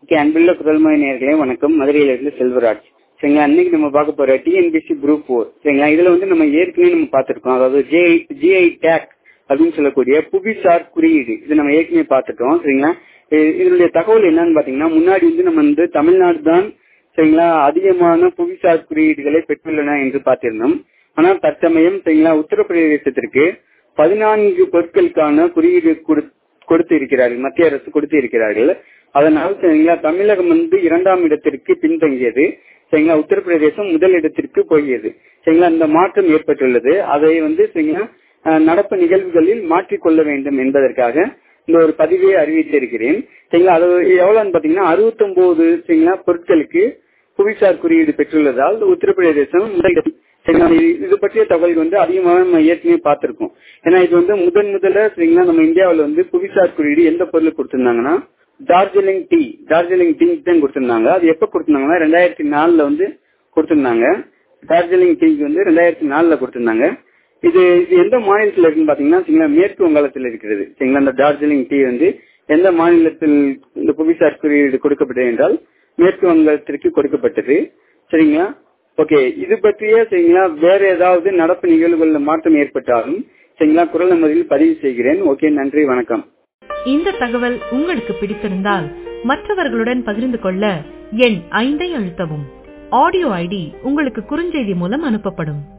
Okay அன்புள்ள குரல்மொழி நேர்களே வணக்கம் மதுரையிலிருந்து செல்வராஜ் சரிங்களா அன்னைக்கு நம்ம பார்க்க போற டிஎன்பிசி குரூப் ஃபோர் சரிங்களா இதுல வந்து நம்ம ஏற்கனவே நம்ம பார்த்திருக்கோம் அதாவது ஜிஐ ஜிஐ டேக் அப்படின்னு சொல்லக்கூடிய புவிசார் குறியீடு இது நம்ம ஏற்கனவே பார்த்துட்டோம் சரிங்களா இ- இதனுடைய தகவல் என்னன்னு பாத்தீங்கன்னா முன்னாடி வந்து நம்ம வந்து தமிழ்நாடு தான் சரிங்களா அதிகமான புவிசார் குறியீடுகளை பெற்றுள்ளன என்று பார்த்திருந்தோம் ஆனால் தற்சமயம் சரிங்களா உத்தரப்பிரதேசத்திற்கு பதினான்கு பொருட்களுக்கான குறியீடு கொடு- கொடுத்து இருக்கிறார்கள் மத்திய அரசு கொடுத்து இருக்கிறார்கள் அதனால் சரிங்களா தமிழகம் வந்து இரண்டாம் இடத்திற்கு பின்தங்கியது சரிங்களா உத்தரப்பிரதேசம் முதல் இடத்திற்கு போகியது சரிங்களா இந்த மாற்றம் ஏற்பட்டுள்ளது அதை வந்து சரிங்களா அஹ், நடப்பு நிகழ்வுகளில் மாற்றிக்கொள்ள வேண்டும் என்பதற்காக இந்த ஒரு பதிவை அறிவித்திருக்கிறேன் சரிங்களா அது எவ்வளவுன்னு பாத்தீங்கன்னா அறுபத்தொன்பது சரிங்களா பொருட்களுக்கு புவிசார் குறியீடு பெற்றுள்ளதால் உத்தரப்பிரதேசம் முதல் இடம். சரிங்களா இது- இது பற்றிய தகவல் வந்து அதிகமாக நம்ம ஏற்கனவே பார்த்திருக்கோம் ஏன்னா இது வந்து முதன் முதல்ல சரிங்களா நம்ம இந்தியாவுல வந்து புவிசார் குறியீடு எந்த பொருள் கொடுத்திருந்தாங்கன்னா டார்ஜிலிங் டீ டார்ஜிலிங் டீ தான் கொடுத்திருந்தாங்க அது எப்ப கொடுத்திருந்தாங்கன்னா ரெண்டாயிரத்தி நாலுல வந்து கொடுத்திருந்தாங்க டார்ஜிலிங் டீக்கு வந்து ரெண்டாயிரத்தி நாலுல கொடுத்திருந்தாங்க இது இது எந்த மாநிலத்தில் இருக்குன்னு பாத்தீங்கன்னா சரிங்களா மேற்கு வங்காளத்தில் இருக்கிறது சரிங்களா அந்த டார்ஜிலிங் டீ வந்து எந்த மாநிலத்தில் இந்த புவிசார் குறியீடு கொடுக்கப்பட்டது என்றால் மேற்கு வங்கத்திற்கு கொடுக்கப்பட்டது சரிங்களா ஓகே இது பற்றிய சரிங்களா வேற ஏதாவது நடப்பு நிகழ்வுகளில் மாற்றம் ஏற்பட்டாலும் சரிங்களா குரல் நம்பரில் பதிவு செய்கிறேன் ஓகே நன்றி வணக்கம் இந்த தகவல் உங்களுக்கு பிடித்திருந்தால் மற்றவர்களுடன் பகிர்ந்து கொள்ள எண் ஐந்தை அழுத்தவும் ஆடியோ ஐடி உங்களுக்கு குறுஞ்செய்தி மூலம் அனுப்பப்படும்